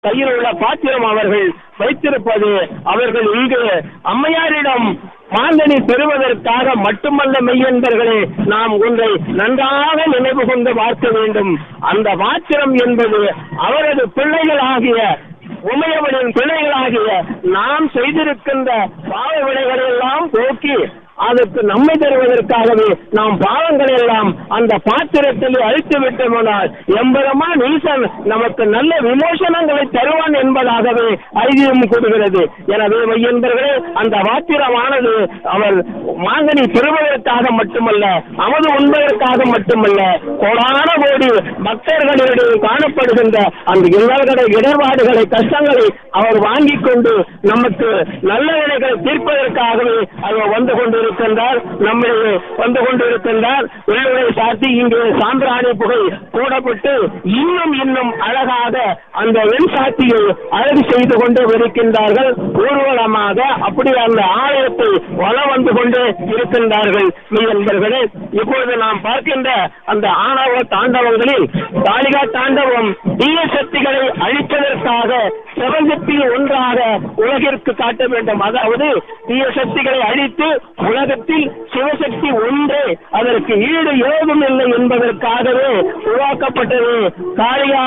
கையில் உள்ள பாத்திரம் அவர்கள் வைத்திருப்பது அவர்கள் இங்கு அம்மையாரிடம் மாங்கனி பெறுவதற்காக மட்டுமல்ல மெய்யன்பர்களே நாம் ஒன்றை நன்றாக நினைவு கொண்டு பார்க்க வேண்டும் அந்த பாத்திரம் என்பது அவரது பிள்ளைகளாகிய உமையவனின் பிள்ளைகளாகிய நாம் செய்திருக்கின்ற பாவ வினைகளை எல்லாம் போக்கி அதற்கு நன்மை தருவதற்காகவே நாம் பாவங்களை எல்லாம் அந்த பாத்திரத்தில் அழித்து விட்டோமானால் எம்பெருமான் ஈசன் நமக்கு நல்ல விமோசனங்களை தருவான் என்பதாகவே ஐதியம் கூறுகிறது எனவே மையன்பர்களே அந்த பாத்திரமானது அவர் மாங்கனி பெறுவதற்காக மட்டுமல்ல அமது உண்பதற்காக மட்டுமல்ல கோடான கோடி பக்தர்களிடையே காணப்படுகின்ற அந்த இன்னல்களை இடர்பாடுகளை கஷ்டங்களை அவர் வாங்கிக் கொண்டு நமக்கு நல்ல வினைகளை தீர்ப்பதற்காகவே அவர் வந்து கொண்டிருக்கின்றார் நம்மிடையே வந்து கொண்டிருக்கின்றார் உள்ளுரை சாத்தி இங்கே சாம்பிராணி புகை போடப்பட்டு இன்னும் இன்னும் அழகாக அந்த வெண் சாத்தியை அழகு செய்து கொண்டு இருக்கின்றார்கள் ஊர்வலமாக அப்படி அந்த ஆலயத்தை வலம் வந்து கொண்டு இருக்கின்றார்கள் என்பர்களே இப்பொழுது நாம் பார்க்கின்ற அந்த ஆணவ தாண்டவங்களில் தாலிகா தாண்டவம் தீய சக்திகளை அழிப்பதற்காக பிரபஞ்சத்தில் ஒன்றாக உலகிற்கு காட்ட வேண்டும் அதாவது தீய சக்திகளை அழித்து உலகத்தில் சிவசக்தி ஒன்றே அதற்கு ஈடு ஏதும் இல்லை என்பதற்காகவே உருவாக்கப்பட்டது காளியா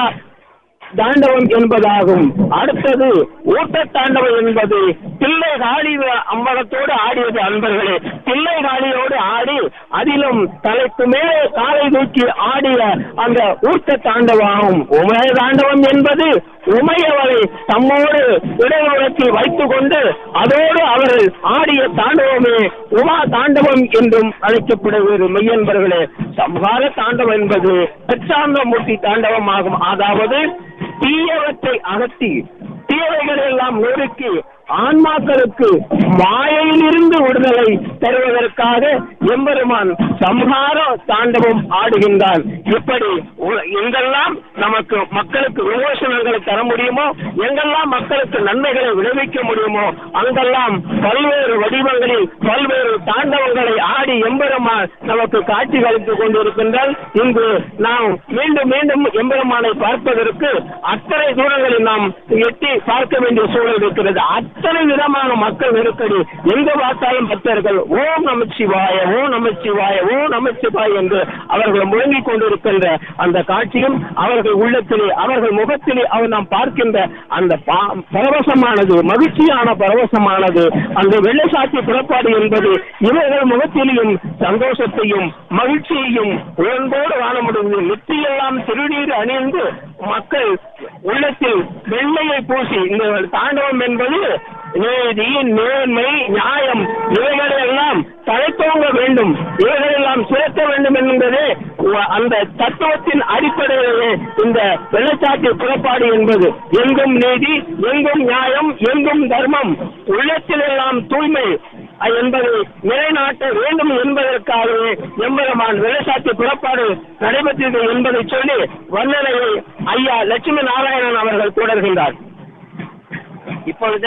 தாண்டவம் என்பதாகும் அடுத்தது ஊட்ட தாண்டவம் என்பது தில்லை காளி அம்பலத்தோடு ஆடியது அன்பர்களே தில்லை காளியோடு ஆடி அதிலும் தலைக்கு மேலே காலை தூக்கி ஆடிய அந்த ஊட்ட தாண்டவம் உமய தாண்டவம் என்பது உமையவரை தம்மோடு இடைவெளத்தில் வைத்துக் கொண்டு அதோடு அவர்கள் ஆடிய தாண்டவமே உமா தாண்டவம் என்றும் அழைக்கப்படுவது மெய்யன்பர்களே சம்ஹார தாண்டவம் என்பது சச்சாந்தமூர்த்தி தாண்டவம் ஆகும் அதாவது தீயவற்றை அகற்றி தீயவைகளை எல்லாம் நொறுக்கி ஆன்மாக்களுக்கு மாயையிலிருந்து விடுதலை தருவதற்காக எம்பெருமான் சம்ஹார தாண்டவம் ஆடுகின்றான் இப்படி உ- எங்கெல்லாம் நமக்கு மக்களுக்கு விமோசனங்களை தர முடியுமோ எங்கெல்லாம் மக்களுக்கு நன்மைகளை விளைவிக்க முடியுமோ அங்கெல்லாம் பல்வேறு வடிவங்களில் பல்வேறு தாண்டவங்களை ஆடி எம்பெருமான் நமக்கு காட்சி அளித்துக் கொண்டிருக்கின்றால் இங்கு நாம் மீண்டும் மீண்டும் எம்பெருமானை பார்ப்பதற்கு அத்தனை தூரங்களில் நாம் எட்டி பார்க்க வேண்டிய சூழல் இருக்கிறது அத்தனை விதமான மக்கள் நெருக்கடி எங்க பார்த்தாலும் பக்தர்கள் ஓம் நமச்சிவாய ஓம் நமச்சிவாய ஓம் நமச்சிவாய என்று அவர்கள் முழங்கிக் கொண்டிருக்கின்ற அந்த காட்சியும் அவர்கள் உள்ளத்திலே அவர்கள் முகத்திலே அவர் நாம் பார்க்கின்ற அந்த பா- பரவசமானது மகிழ்ச்சியான பரவசமானது அந்த வெள்ளசாட்சி புறப்பாடு என்பது இவர்கள் முகத்திலேயும் சந்தோஷத்தையும் மகிழ்ச்சியையும் உழந்தோடு காண முடியும் நெற்றியெல்லாம் திருநீர் அணிந்து மக்கள் உள்ளத்தில் வெள்ளையை பூசி இந்த தாண்டவம் என்பது நீதி நேர்மை நியாயம் இவைகளை எல்லாம் தலைத்தோங்க வேண்டும் இவைகளெல்லாம் சிறக்க வேண்டும் என்பதே உ- அந்த தத்துவத்தின் அடிப்படையிலே இந்த வெள்ளச்சாட்டு புறப்பாடு என்பது எங்கும் நீதி எங்கும் நியாயம் எங்கும் தர்மம் உள்ளத்தில் எல்லாம் தூய்மை அஹ், என்பதை நிலைநாட்ட வேண்டும் என்பதற்காகவே எம்பெருமான் வெள்ளச்சாட்டு புறப்பாடு நடைபெற்றது என்பதை சொல்லி வர்ணனையை ஐயா லட்சுமி நாராயணன் அவர்கள் தொடர்கின்றார் இப்பொழுது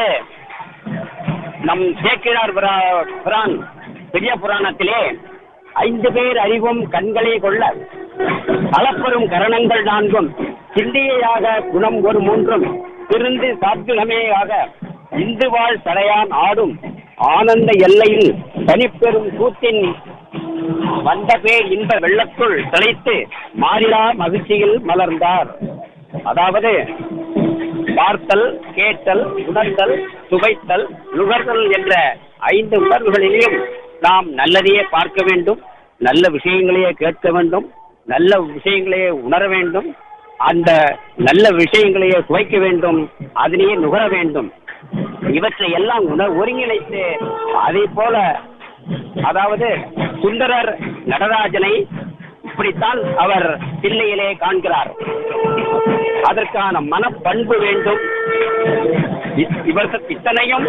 நம் சேக்கிழார் பிர- பிரான் பெரிய புராணத்திலே ஐந்து பேர் அறிவும் கண்களே கொள்ள அளப்பெரும் கரணங்கள் நான்கும் சிந்தியையாக குணம் ஒரு மூன்றும் திருந்து சாத்விகமேயாக இந்து வாழ் சடையான் ஆடும் ஆனந்த எல்லையில் தனிப்பெரும் கூத்தின் வந்த பேர் இன்ப வெள்ளத்துள் திளைத்து மாறிலா மகிழ்ச்சியில் மலர்ந்தார் அதாவது பார்த்தல் கேட்டல் உணர்தல் சுவைத்தல் நுகர்தல் என்ற ஐந்து உணர்வுகளிலும் நாம் நல்லதையே பார்க்க வேண்டும் நல்ல விஷயங்களையே கேட்க வேண்டும் நல்ல விஷயங்களையே உணர வேண்டும் அந்த நல்ல விஷயங்களையே சுவைக்க வேண்டும் அதனையே நுகர வேண்டும் இவற்றை எல்லாம் உணர் ஒருங்கிணைத்து அதே போல அதாவது சுந்தரர் நடராஜனை இப்படித்தான் அவர் தில்லையிலே காண்கிறார் அதற்கான மனப்பண்பு வேண்டும் இ- இவர்கள் இத்தனையும்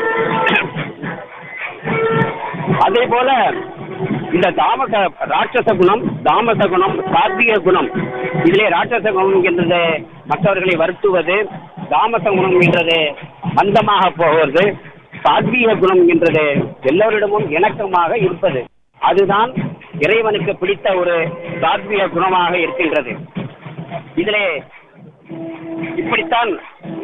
அதே போல இந்த தாமச ராட்சச குணம் தாமச குணம் சாத்விக குணம் இதிலே ராட்சச குணம் என்றது மற்றவர்களை வருத்துவது தாமச குணம் என்றது மந்தமாக போவது சாத்வீக குணம் என்றது எல்லோரிடமும் இணக்கமாக இருப்பது அதுதான் இறைவனுக்கு பிடித்த ஒரு சாத்வீக குணமாக இருக்கின்றது இதிலே இப்படித்தான்